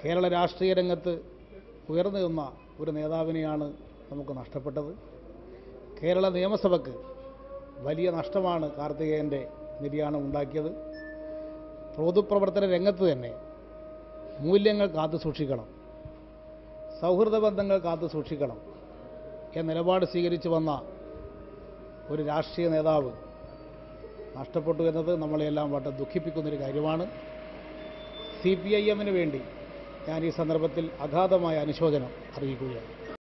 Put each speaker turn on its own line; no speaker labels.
കേരള രാഷ്ട്രീയ രംഗത്ത് ഉയർന്നു നിന്ന ഒരു നേതാവിനെയാണ് നമുക്ക് നഷ്ടപ്പെട്ടത് കേരള നിയമസഭയ്ക്ക് വലിയ നഷ്ടമാണ് കാർത്തികേയൻ്റെ നിര്യാണം ഉണ്ടാക്കിയത് പൊതുപ്രവർത്തന രംഗത്ത് തന്നെ മൂല്യങ്ങൾ കാത്തു സൂക്ഷിക്കണം സൗഹൃദ ബന്ധങ്ങൾ കാത്തു സൂക്ഷിക്കണം എന്ന നിലപാട് സ്വീകരിച്ചു വന്ന ഒരു രാഷ്ട്രീയ നേതാവ് നഷ്ടപ്പെട്ടു എന്നത് നമ്മളെല്ലാം വളരെ ദുഃഖിപ്പിക്കുന്നൊരു കാര്യമാണ് സി പി ഐ എമ്മിന് വേണ്ടി ഞാൻ ഈ സന്ദർഭത്തിൽ അഗാധമായ അനുശോചനം അറിയിക്കുകയാണ്